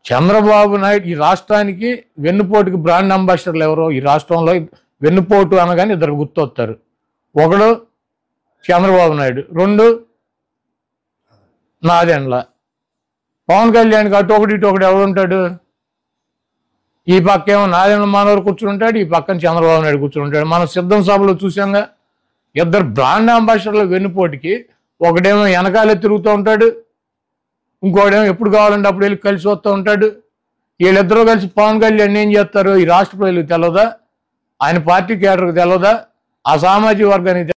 చంద్రబాబు నాయుడు ఈ రాష్ట్రానికి వెన్నుపోటుకి బ్రాండ్ అంబాసిడర్లు ఎవరో ఈ రాష్ట్రంలో వెన్నుపోటు అనగానే ఇద్దరు గుర్తొస్తారు ఒకడు చంద్రబాబు నాయుడు రెండు నాదెండ్ల పవన్ కళ్యాణ్కి అటు ఒకటి ఇటు ఒకటి ఎవడు ఉంటాడు ఈ పక్క ఏమో నాదెండ్ల మానవుడు కూర్చుని ఉంటాడు ఈ పక్కన చంద్రబాబు నాయుడు కూర్చుని ఉంటాడు మనం సిద్ధం సభలో చూసాంగా ఇద్దరు బ్రాండ్ అంబాసిడర్ల వెన్నుపోటుకి ఒకడేమో వెనకాలే తిరుగుతూ ఉంటాడు ఇంకోడేమో ఎప్పుడు కావాలంటే అప్పుడు వెళ్ళి కలిసి వస్తూ ఉంటాడు వీళ్ళిద్దరూ కలిసి పవన్ కళ్యాణ్ ఏం చేస్తారు ఈ రాష్ట్ర ప్రజలకు తెలియదా ఆయన పార్టీ కేడర్కి తెలియదా ఆ సామాజిక వర్గానికి